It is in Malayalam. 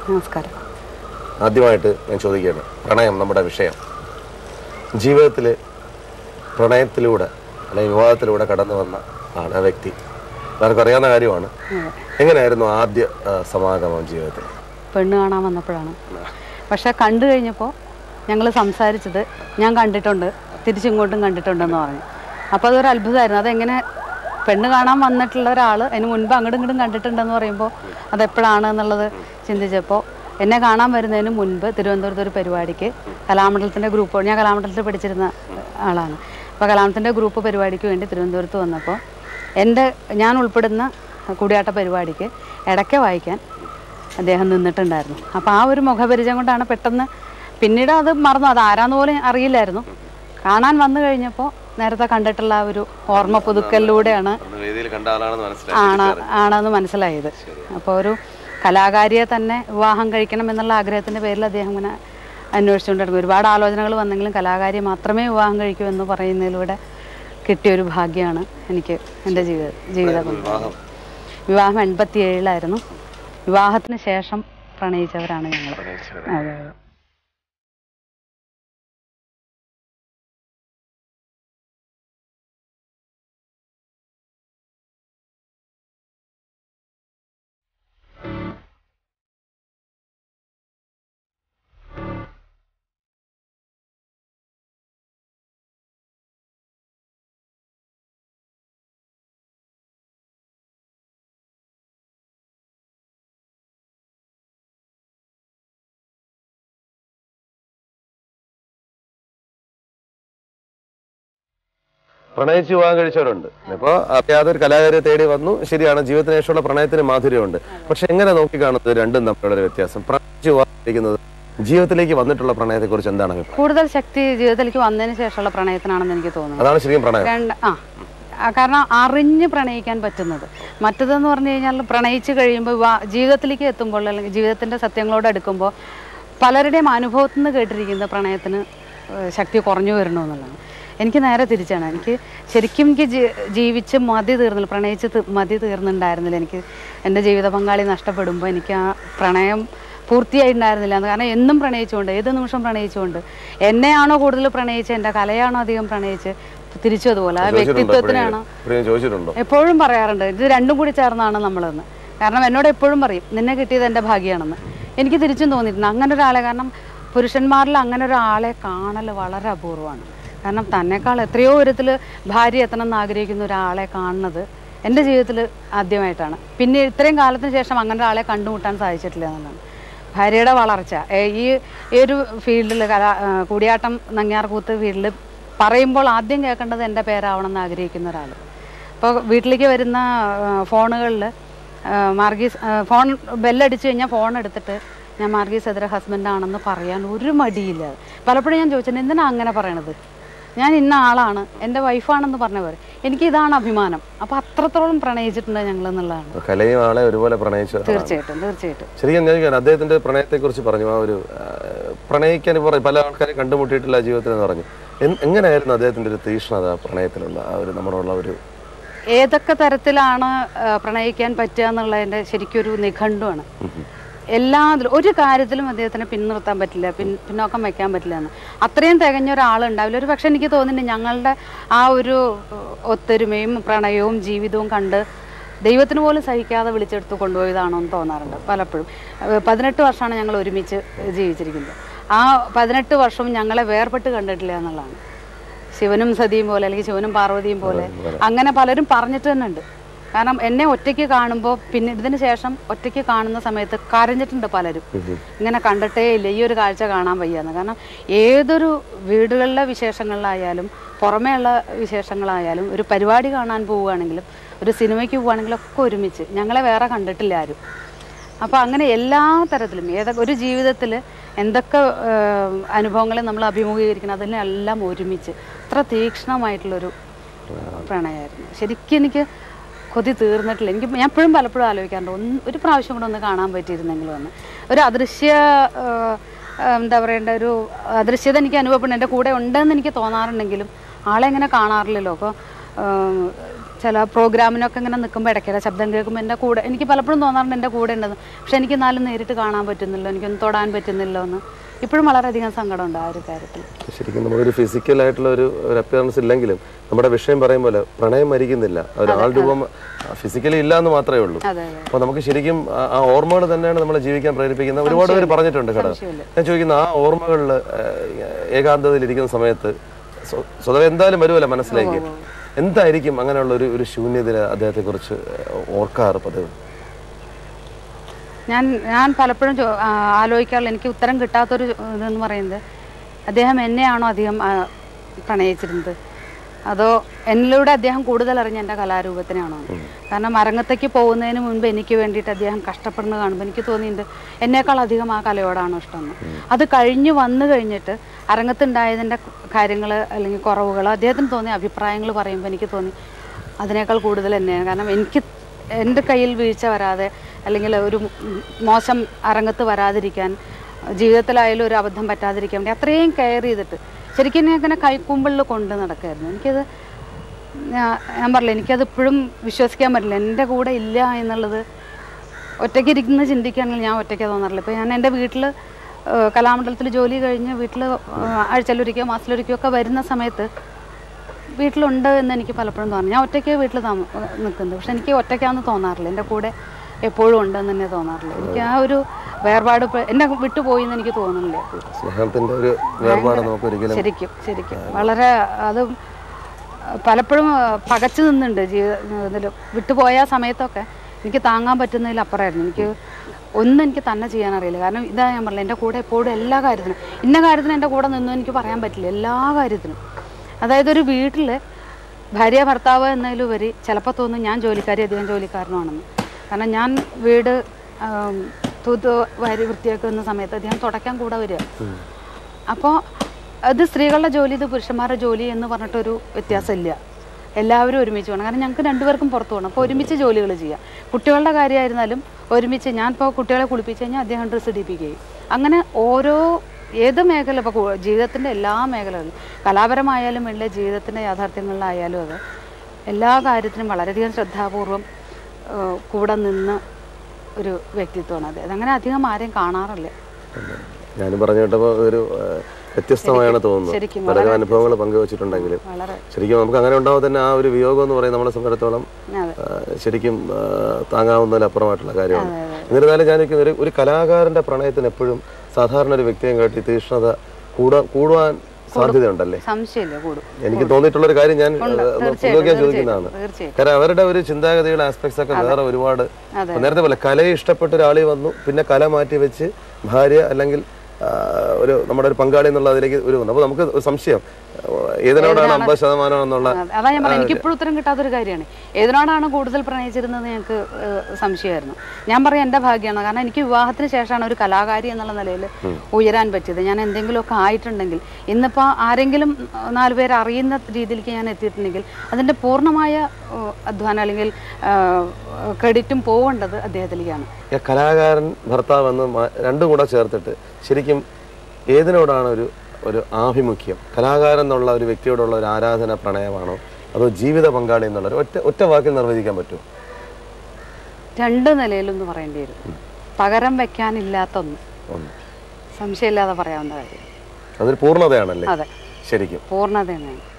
നമസ്കാരം ആദ്യമായിട്ട് ഞാൻ ചോദിക്കുകയാണ് പ്രണയം നമ്മുടെ വിഷയം ജീവിതത്തിൽ പ്രണയത്തിലൂടെ അല്ലെങ്കിൽ വിവാഹത്തിലൂടെ കടന്നു വന്ന ആണ് ആ വ്യക്തി എല്ലാവർക്കും അറിയാവുന്ന കാര്യമാണ് എങ്ങനെയായിരുന്നു ആദ്യ ആ, സമാഗമം ജീവിതത്തിൽ പെണ്ണ് കാണാൻ വന്നപ്പോഴാണ് പക്ഷെ കണ്ടു കഴിഞ്ഞപ്പോൾ ഞങ്ങൾ സംസാരിച്ചത് ഞാൻ കണ്ടിട്ടുണ്ട് തിരിച്ചിങ്ങോട്ടും കണ്ടിട്ടുണ്ടെന്ന് പറഞ്ഞു അപ്പോൾ അതൊരു അത്ഭുതമായിരുന്നു അതെങ്ങനെ പെണ്ണ് കാണാൻ വന്നിട്ടുള്ള ഒരാൾ അതിന് മുൻപ് അങ്ങോട്ടും ഇങ്ങോട്ടും കണ്ടിട്ടുണ്ടെന്ന് പറയുമ്പോൾ അതെപ്പോഴാണ് എന്നുള്ളത് ചിന്തിച്ചപ്പോൾ എന്നെ കാണാൻ വരുന്നതിന് മുൻപ് തിരുവനന്തപുരത്ത് ഒരു പരിപാടിക്ക് കലാമണ്ഡലത്തിൻ്റെ ഗ്രൂപ്പ് ഞാൻ കലാമണ്ഡലത്തിൽ പഠിച്ചിരുന്ന ആളാണ് അപ്പോൾ കലാമണ്ഡലത്തിൻ്റെ ഗ്രൂപ്പ് പരിപാടിക്ക് വേണ്ടി തിരുവനന്തപുരത്ത് വന്നപ്പോൾ എൻ്റെ ഞാൻ ഉൾപ്പെടുന്ന കൂടിയാട്ട പരിപാടിക്ക് ഇടയ്ക്ക് വായിക്കാൻ അദ്ദേഹം നിന്നിട്ടുണ്ടായിരുന്നു അപ്പോൾ ആ ഒരു മുഖപരിചയം കൊണ്ടാണ് പെട്ടെന്ന് പിന്നീട് അത് മറന്നു അത് ആരാന്ന് പോലും അറിയില്ലായിരുന്നു കാണാൻ വന്നു കഴിഞ്ഞപ്പോൾ നേരത്തെ കണ്ടിട്ടുള്ള ആ ഒരു ഓർമ്മ പുതുക്കലിലൂടെയാണ് വേദിയിൽ കണ്ട ആളാണെന്ന് ആണ് ആണെന്ന് മനസ്സിലായത് അപ്പോൾ ഒരു കലാകാരിയെ തന്നെ വിവാഹം കഴിക്കണം എന്നുള്ള ആഗ്രഹത്തിൻ്റെ പേരിൽ അദ്ദേഹം ഇങ്ങനെ അന്വേഷിച്ചുകൊണ്ടിരുന്നു ഒരുപാട് ആലോചനകൾ വന്നെങ്കിലും കലാകാരി മാത്രമേ വിവാഹം കഴിക്കൂ എന്ന് പറയുന്നതിലൂടെ കിട്ടിയൊരു ഭാഗ്യമാണ് എനിക്ക് എൻ്റെ ജീവിത ജീവിത പങ്കാളി. വിവാഹം എൺപത്തി ഏഴിലായിരുന്നു വിവാഹത്തിന് ശേഷം പ്രണയിച്ചവരാണ് ഞങ്ങൾ അതെ അതെ പ്രണയിച്ച് വിവാഹം കഴിച്ചവരുണ്ട് ഇപ്പോൾ യാതൊരു കലാകാരിയെ തേടി വന്നു ശരിയാണ് ജീവിതത്തിന് ശേഷമുള്ള പ്രണയത്തിന് മാധുര്യമുണ്ട് പക്ഷെ എങ്ങനെ നോക്കിക്കാണുന്നത് രണ്ടും തമ്മിലുള്ള ഒരു വ്യത്യാസം പ്രണയിച്ച് വിവാഹം കഴിക്കുന്നത് ജീവിതത്തിലേക്ക് വന്നിട്ടുള്ള പ്രണയത്തെക്കുറിച്ച് എന്താണ് അഭിപ്രായം കൂടുതൽ ശക്തി ജീവിതത്തിലേക്ക് വന്നതിന് ശേഷമുള്ള പ്രണയത്തിനാണെന്ന് എനിക്ക് തോന്നുന്നു അതാണ് ശരിക്കും പ്രണയം രണ്ട് ആ ആ, കാരണം അറിഞ്ഞ് പ്രണയിക്കാൻ പറ്റുന്നത് മറ്റതെന്ന് പറഞ്ഞു കഴിഞ്ഞാൽ പ്രണയിച്ച് കഴിയുമ്പോൾ വിവാ- ജീവിതത്തിലേക്ക് എത്തുമ്പോൾ അല്ലെങ്കിൽ ജീവിതത്തിൻ്റെ സത്യങ്ങളോട് അടുക്കുമ്പോൾ പലരുടെയും അനുഭവത്തിൽ നിന്ന് കേട്ടിരിക്കുന്ന പ്രണയത്തിന് ഏഹ്, ശക്തി കുറഞ്ഞു വരണു എന്നുള്ളതാണ് എനിക്ക് നേരെ തിരിച്ചാണ് എനിക്ക് ശരിക്കും എനിക്ക് ജീ- ജീവിച്ച് മതി തീർന്നില്ല പ്രണയിച്ച് തി- മതി തീർന്നിട്ടുണ്ടായിരുന്നില്ല എനിക്ക് എൻ്റെ ജീവിത പങ്കാളി നഷ്ടപ്പെടുമ്പോൾ എനിക്ക് ആ പ്രണയം പൂർത്തിയായിട്ടുണ്ടായിരുന്നില്ല എന്ന് കാരണം എന്നും പ്രണയിച്ചുകൊണ്ട് ഏത് നിമിഷം പ്രണയിച്ചുകൊണ്ട് എന്നെയാണോ കൂടുതൽ പ്രണയിച്ച് എൻ്റെ കലയാണോ അധികം പ്രണയിച്ച് തിരിച്ചു അതുപോലെ ആ ചോദിച്ചിട്ടുണ്ടോ വ്യക്തിത്വത്തിനാണ് പ്രിയം ചോദിച്ചിട്ടുണ്ടോ എപ്പോഴും പറയാറുണ്ട് ഇത് രണ്ടും കൂടി ചേർന്നാണ് നമ്മളെന്ന് കാരണം എന്നോട് എപ്പോഴും പറയും നിന്നെ കിട്ടിയത് എൻ്റെ ഭാഗ്യമാണെന്ന് എനിക്ക് തിരിച്ചും തോന്നിയിട്ടുണ്ട് അങ്ങനെ ഒരാളെ കാരണം പുരുഷന്മാരിൽ അങ്ങനെ ഒരാളെ കാണൽ വളരെ അപൂർവമാണ് കാരണം തന്നെക്കാൾ എത്രയോ വിധത്തിൽ ഭാര്യ എത്തണം എന്ന് ആഗ്രഹിക്കുന്ന ഒരാളെ കാണുന്നത് എൻ്റെ ജീവിതത്തിൽ ആദ്യമായിട്ടാണ് പിന്നെ ഇത്രയും കാലത്തിന് ശേഷം അങ്ങനെ ഒരാളെ കണ്ടുമുട്ടാൻ സാധിച്ചിട്ടില്ല എന്നുള്ളതാണ് ഭാര്യയുടെ വളർച്ച ഏ, ഈ ഈ ഒരു ഫീൽഡിൽ കലാ ആ, കൂടിയാട്ടം നങ്ങ്യാർകൂത്ത് ഫീൽഡിൽ പറയുമ്പോൾ ആദ്യം കേൾക്കേണ്ടത് എൻ്റെ പേരാവണം എന്ന് ആഗ്രഹിക്കുന്ന ഒരാൾ ഇപ്പോൾ വീട്ടിലേക്ക് വരുന്ന ഫോണുകളിൽ മാർഗീസ് ആ, ഫോൺ ബെല്ലടിച്ചു കഴിഞ്ഞാൽ ഫോൺ എടുത്തിട്ട് ഞാൻ മാർഗീസ് എതിരെ ഹസ്ബൻഡാണെന്ന് പറയാൻ ഒരു മടിയില്ല പലപ്പോഴും ഞാൻ ചോദിച്ചിട്ടുണ്ട് എന്തിനാ അങ്ങനെ പറയണത് ഞാൻ ഇന്ന ആളാണ് എൻ്റെ വൈഫാണെന്ന് പറഞ്ഞവർ എനിക്ക് ഇതാണ് അഭിമാനം അപ്പോൾ അത്രത്തോളം പ്രണയിച്ചിട്ടുണ്ട് ഞങ്ങൾ എന്നുള്ളതാണ് കലയും ആളെ ഒരുപോലെ പ്രണയിച്ച തീർച്ചയായിട്ടും തീർച്ചയായിട്ടും ശരിക്കും ഞാൻ ചോദിക്കുകയാണ് അദ്ദേഹത്തിന്റെ പ്രണയത്തെക്കുറിച്ച് പറഞ്ഞു ആ ഒരു ആ, പ്രണയിക്കാൻ ഇപ്പോൾ പറയും പല ആൾക്കാരെ കണ്ടുമുട്ടിയിട്ടില്ല ജീവിതത്തിൽ എന്ന് പറഞ്ഞു എൻ- എങ്ങനെയായിരുന്നു അദ്ദേഹത്തിന്റെ ഒരു തീഷ്ണത പ്രണയത്തിലുള്ള ആ ഒരു നമ്മളോടുള്ള ഒരു ഏതൊക്കെ തരത്തിലാണ് ആ, പ്രണയിക്കാൻ പറ്റുക എന്നുള്ളതിൻ്റെ ശരിക്കൊരു നിഘണ്ടുവാണ് എല്ലാത്തിലും ഒരു കാര്യത്തിലും അദ്ദേഹത്തിനെ പിൻനിർത്താൻ പറ്റില്ല പിൻ പിന്നോക്കം വെക്കാൻ പറ്റില്ല എന്ന് അത്രയും തികഞ്ഞ ഒരാളുണ്ടാവില്ല ഒരു പക്ഷെ എനിക്ക് തോന്നുന്നുണ്ട് ഞങ്ങളുടെ ആ ഒരു ഏഹ്, ഒത്തൊരുമയും പ്രണയവും ജീവിതവും കണ്ട് ദൈവത്തിന് പോലും സഹിക്കാതെ വിളിച്ചെടുത്ത് കൊണ്ടുപോയതാണോ എന്ന് തോന്നാറുണ്ട് പലപ്പോഴും ഏഹ്, പതിനെട്ട് വർഷമാണ് ഞങ്ങൾ ഒരുമിച്ച് ജീവിച്ചിരിക്കുന്നത് ആ പതിനെട്ട് വർഷവും ഞങ്ങളെ വേർപെട്ട് കണ്ടിട്ടില്ല എന്നുള്ളതാണ് ശിവനും സതിയും പോലെ അല്ലെങ്കിൽ ശിവനും പാർവതിയും പോലെ അങ്ങനെ പലരും പറഞ്ഞിട്ട് തന്നെ ഉണ്ട് കാരണം എന്നെ ഒറ്റയ്ക്ക് കാണുമ്പോൾ പിന്നെ ഇതിന് ശേഷം ഒറ്റയ്ക്ക് കാണുന്ന സമയത്ത് കരഞ്ഞിട്ടുണ്ട് പലരും ഇങ്ങനെ കണ്ടിട്ടേ ഇല്ല ഈ ഒരു കാഴ്ച കാണാൻ വയ്യാന്ന് കാരണം ഏതൊരു വീടുകളിലെ വിശേഷങ്ങളിലായാലും പുറമേയുള്ള വിശേഷങ്ങളായാലും ഒരു പരിപാടി കാണാൻ പോവുകയാണെങ്കിലും ഒരു സിനിമയ്ക്ക് പോവുകയാണെങ്കിലും ഒക്കെ ഒരുമിച്ച് ഞങ്ങളെ വേറെ കണ്ടിട്ടില്ല ആരും അപ്പോൾ അങ്ങനെ എല്ലാ തരത്തിലും ഏതൊക്കെ ഒരു ജീവിതത്തിൽ എന്തൊക്കെ അനുഭവങ്ങളെ നമ്മൾ അഭിമുഖീകരിക്കണം അതിനെല്ലാം ഒരുമിച്ച് അത്ര തീക്ഷ്ണമായിട്ടുള്ളൊരു പ്രണയമായിരുന്നു ശരിക്കും എനിക്ക് കൊതി തീർന്നിട്ടില്ല എനിക്ക് ഞാൻ എപ്പോഴും പലപ്പോഴും ആലോചിക്കാറുണ്ട് ഒന്ന് ഒരു പ്രാവശ്യം കൂടെ ഒന്ന് കാണാൻ പറ്റിയിരുന്നെങ്കിലും ഒന്ന് ഒരു അദൃശ്യ ആ, ആ, എന്താ പറയേണ്ട ഒരു അദൃശ്യത എനിക്ക് അനുഭവപ്പെടുന്നു എൻ്റെ കൂടെ ഉണ്ടെന്ന് എനിക്ക് തോന്നാറുണ്ടെങ്കിലും ആളെ ഇങ്ങനെ കാണാറില്ലല്ലോ അപ്പോൾ ചില പ്രോഗ്രാമിനൊക്കെ ഇങ്ങനെ നിൽക്കുമ്പോൾ ഇടയ്ക്കിടെ ശബ്ദം കേൾക്കുമ്പോൾ എൻ്റെ കൂടെ എനിക്ക് പലപ്പോഴും തോന്നാറുണ്ട് എൻ്റെ കൂടെ ഉണ്ടെന്ന് പക്ഷെ എനിക്ക് എന്നാലും നേരിട്ട് കാണാൻ പറ്റുന്നില്ല എനിക്കൊന്ന് തൊടാൻ പറ്റുന്നില്ല എന്ന് ഇപ്പോഴും വളരെയധികം സങ്കടമുണ്ട് ആ ഒരു കാര്യത്തിൽ ശരിക്കും നമ്മളൊരു ഫിസിക്കൽ ആയിട്ടുള്ള ഒരു ഒരു അപ്പിയറൻസ് ഇല്ലെങ്കിലും നമ്മുടെ വിഷയം പറയും പോലെ പ്രണയം മരിക്കുന്നില്ല ഒരു ആൾ രൂപം ഫിസിക്കലി ഇല്ല എന്ന് മാത്രമേ ഉള്ളൂ അതെ അതെ അപ്പോൾ നമുക്ക് ശരിക്കും ആ- ആ ഓർമ്മകൾ തന്നെയാണ് നമ്മളെ ജീവിക്കാൻ പ്രേരിപ്പിക്കുന്നത് ഒരുപാട് പേര് പറഞ്ഞിട്ടുണ്ട് കട സംശയമില്ല. ഞാൻ ചോദിക്കുന്ന ആ ഓർമ്മകളിൽ ഏകാന്തതയിൽ ഇരിക്കുന്ന സമയത്ത് സ്വ- സ്വതവേ എന്തായാലും വരുമല്ലോ മനസ്സിലേക്ക് എന്തായിരിക്കും അങ്ങനെയുള്ള ഒരു ഒരു ശൂന്യത അദ്ദേഹത്തെ കുറിച്ച് ഓർക്കാറ് പതിവ് ഞാൻ ഞാൻ പലപ്പോഴും ചോ- ആ, ആലോചിക്കാറുള്ള എനിക്ക് ഉത്തരം കിട്ടാത്തൊരു ഇതെന്ന് പറയുന്നത് അദ്ദേഹം എന്നെയാണോ അധികം ആ, പ്രണയിച്ചിരുന്നത് അതോ എന്നിലൂടെ അദ്ദേഹം കൂടുതൽ അറിഞ്ഞ എൻ്റെ കലാരൂപത്തിനാണോ കാരണം അരങ്ങത്തേക്ക് പോകുന്നതിന് മുൻപ് എനിക്ക് വേണ്ടിയിട്ട് അദ്ദേഹം കഷ്ടപ്പെടുന്നത് കാണുമ്പോൾ എനിക്ക് തോന്നിയിട്ടുണ്ട് എന്നേക്കാൾ അധികം ആ കലയോടാണ് ഇഷ്ടമെന്ന് അത് കഴിഞ്ഞ് വന്നു കഴിഞ്ഞിട്ട് അരങ്ങത്തുണ്ടായതിൻ്റെ കാര്യങ്ങൾ അല്ലെങ്കിൽ കുറവുകൾ അദ്ദേഹത്തിന് തോന്നിയ അഭിപ്രായങ്ങൾ പറയുമ്പോൾ എനിക്ക് തോന്നി അതിനേക്കാൾ കൂടുതൽ തന്നെയാണ് കാരണം എനിക്ക് എൻ്റെ കയ്യിൽ വീഴ്ച വരാതെ അല്ലെങ്കിൽ ഒരു മോശം അരങ്ങത്ത് വരാതിരിക്കാൻ ജീവിതത്തിലായാലും ഒരു അബദ്ധം പറ്റാതിരിക്കാൻ വേണ്ടി അത്രയും കെയർ ചെയ്തിട്ട് ശരിക്കും എന്നെ അങ്ങനെ കൈക്കുമ്പിളിൽ കൊണ്ട് നടക്കായിരുന്നു എനിക്കത് ഞാ- ഞാൻ പറഞ്ഞില്ല എനിക്കത് ഇപ്പോഴും വിശ്വസിക്കാൻ പറ്റില്ല എൻ്റെ കൂടെ ഇല്ല എന്നുള്ളത് ഒറ്റയ്ക്ക് ഇരിക്കുന്ന ചിന്തിക്കുകയാണെങ്കിൽ ഞാൻ ഒറ്റയ്ക്ക് തോന്നാറില്ല ഇപ്പോൾ ഞാൻ എൻ്റെ വീട്ടിൽ കലാമണ്ഡലത്തിൽ ജോലി കഴിഞ്ഞ് വീട്ടിൽ ആഴ്ചയിലൊരിക്കോ മാസത്തിലൊരിക്കോ ഒക്കെ വരുന്ന സമയത്ത് വീട്ടിലുണ്ട് എന്ന് എനിക്ക് പലപ്പോഴും തോന്നി ഞാൻ ഒറ്റയ്ക്ക് വീട്ടിൽ താമ നിൽക്കുന്നത് പക്ഷെ എനിക്ക് ഒറ്റയ്ക്കാന്ന് തോന്നാറില്ല എൻ്റെ കൂടെ എപ്പോഴും ഉണ്ടെന്ന് തന്നെ തോന്നാറില്ല എനിക്ക് ആ ഒരു വേർപാട് ഇപ്പൊ എന്നെ വിട്ടുപോയി എന്ന് എനിക്ക് തോന്നുന്നില്ല സ്നേഹത്തിന്റെ ഒരു വേർപാട് നമുക്ക് ഒരിക്കലും ശരിക്കും ശരിക്കും വളരെ അത് പലപ്പോഴും പകച്ചു നിന്നുണ്ട് ജീവിതത്തിൽ വിട്ടുപോയ സമയത്തൊക്കെ എനിക്ക് താങ്ങാൻ പറ്റുന്നതിൽ അപ്പുറമായിരുന്നു എനിക്ക് ഒന്നും എനിക്ക് തന്നെ ചെയ്യാൻ അറിയില്ല കാരണം ഇതാ ഞാൻ പറഞ്ഞില്ല എൻ്റെ കൂടെ എപ്പോഴും എല്ലാ കാര്യത്തിനും ഇന്ന കാര്യത്തിനും എൻ്റെ കൂടെ നിന്നും എനിക്ക് പറയാൻ പറ്റില്ല എല്ലാ കാര്യത്തിനും അതായത് ഒരു വീട്ടിൽ ഭാര്യ ഭർത്താവ് എന്നതിലുപരി ചിലപ്പോൾ തോന്നും ഞാൻ ജോലിക്കാരി അധികം ജോലിക്കാരനാണെന്ന് കാരണം ഞാൻ വീട് ആം, തൂത്ത് വാരി വൃത്തിയാക്കുന്ന സമയത്ത് അദ്ദേഹം തുടയ്ക്കാൻ കൂടെ വരിക അപ്പോൾ അത് സ്ത്രീകളുടെ ജോലി ഇത് പുരുഷന്മാരുടെ ജോലി എന്ന് പറഞ്ഞിട്ടൊരു വ്യത്യാസമില്ല എല്ലാവരും ഒരുമിച്ച് വേണം കാരണം ഞങ്ങൾക്ക് രണ്ടുപേർക്കും പുറത്തു പോകണം അപ്പോൾ ഒരുമിച്ച് ജോലികൾ ചെയ്യാം കുട്ടികളുടെ കാര്യമായിരുന്നാലും ഒരുമിച്ച് ഞാൻ ഇപ്പോൾ കുട്ടികളെ കുളിപ്പിച്ച് കഴിഞ്ഞാൽ അദ്ദേഹം ഡ്രസ്സ് ഇടിപ്പിക്കുകയും അങ്ങനെ ഓരോ ഏത് മേഖല ഇപ്പോൾ ജീവിതത്തിൻ്റെ എല്ലാ മേഖലകളിലും കലാപരമായാലും വേണ്ട ജീവിതത്തിൻ്റെ യാഥാർത്ഥ്യങ്ങളിലായാലും അത് എല്ലാ കാര്യത്തിനും വളരെയധികം ശ്രദ്ധാപൂർവം ഏഹ്, കൂടെ നിന്ന് ഒരു വ്യക്തിത്വമാണ് അത് അതങ്ങനെ അധികം ആരെയും കാണാറില്ല ഞാനും പറഞ്ഞു കേട്ടപ്പോൾ ഒരു ആ, വ്യത്യസ്തമായാണ് തോന്നുന്നത് ശരിക്കും പല അനുഭവങ്ങൾ പങ്കുവച്ചിട്ടുണ്ടെങ്കിലും വളരെ ശരിക്കും നമുക്ക് അങ്ങനെ ഉണ്ടാവും തന്നെ ആ ഒരു വിയോഗം എന്ന് പറയുന്നത് നമ്മളെ സംബന്ധിച്ചിടത്തോളം അതെ ആ, ശരിക്കും ആ, താങ്ങാവുന്നതിലപ്പുറമായിട്ടുള്ള കാര്യമാണ് എന്നിരുന്നാലും ഞാൻ നിൽക്കുന്ന ഒരു ഒരു കലാകാരന്റെ പ്രണയത്തിന് എപ്പോഴും സാധാരണ ഒരു വ്യക്തിയെ കാട്ടി തീക്ഷ്ണത കൂടാ കൂടുവാൻ സാധ്യതയുണ്ടല്ലേ സംശയമില്ല കൂടും എനിക്ക് തോന്നിയിട്ടുള്ള ഒരു കാര്യം ഞാൻ ആ, പുതുക്കാൻ ചോദിക്കുന്നതാണ് തീർച്ചയായും കാരണം അവരുടെ ഒരു ചിന്താഗതിയുടെ ആസ്പെക്ട്സ് ഒക്കെ വേറെ ഒരുപാട് അതെ. ഇപ്പൊ നേരത്തെ പോലെ കലയെ ഇഷ്ടപ്പെട്ട ഒരാളി വന്നു പിന്നെ കല മാറ്റി വെച്ച് ഭാര്യ അല്ലെങ്കിൽ ആ, ഒരു നമ്മുടെ ഒരു പങ്കാളി എന്നുള്ള അതിലേക്ക് ഒരു വന്നു അപ്പൊ നമുക്ക് ഒരു സംശയം ഏതിനോടാണ് അമ്പത് ശതമാനം എന്നുള്ള അതെ. അതാ ഞാൻ പറഞ്ഞത് എനിക്ക് ഇപ്പോഴും ഉത്തരം കിട്ടാത്തൊരു കാര്യമാണ് ഏതിനോടാണ് കൂടുതൽ പ്രണയിച്ചിരുന്നത് ഞങ്ങൾക്ക് ഏഹ്, സംശയമായിരുന്നു ഞാൻ പറയാം എൻ്റെ ഭാഗ്യമാണ് കാരണം എനിക്ക് വിവാഹത്തിന് ശേഷമാണ് ഒരു കലാകാരി എന്നുള്ള നിലയിൽ ഉയരാൻ പറ്റിയത് ഞാൻ എന്തെങ്കിലുമൊക്കെ ആയിട്ടുണ്ടെങ്കിൽ ഇന്നിപ്പോൾ ആരെങ്കിലും ഏഹ്, നാല് പേര് അറിയുന്ന രീതിയിലേക്ക് ഞാൻ എത്തിയിട്ടുണ്ടെങ്കിൽ അതിൻ്റെ പൂർണ്ണമായ ഏഹ്, അധ്വാനം അല്ലെങ്കിൽ ക്രെഡിറ്റും പോകേണ്ടത് അദ്ദേഹത്തിലേക്കാണ് ഈ കലാകാരൻ ഭർത്താവ് എന്ന് മാ- രണ്ടും കൂടെ ചേർത്തിട്ട് ശരിക്കും ഏതിനോടാണ് ഒരു ഒരു ആഭിമുഖ്യം കലാകാരൻ എന്നുള്ള ഒരു വ്യക്തിയോടുള്ള ഒരു ആരാധന പ്രണയമാണോ അതോ ജീവിത പങ്കാളി എന്നുള്ള ഒരു ഒറ്റ ഒറ്റ വാക്കിൽ നിർവചിക്കാൻ പറ്റുമോ രണ്ട് നിലയിലും എന്ന് പറയേണ്ടി വരും പകരം വെക്കാനില്ലാത്ത ഒന്ന് ഒന്ന് സംശയമില്ലാതെ പറയാവുന്ന കാര്യം അതൊരു പൂർണ്ണതയാണല്ലേ അതെ ശരിക്കും പൂർണ്ണത തന്നെയാണ്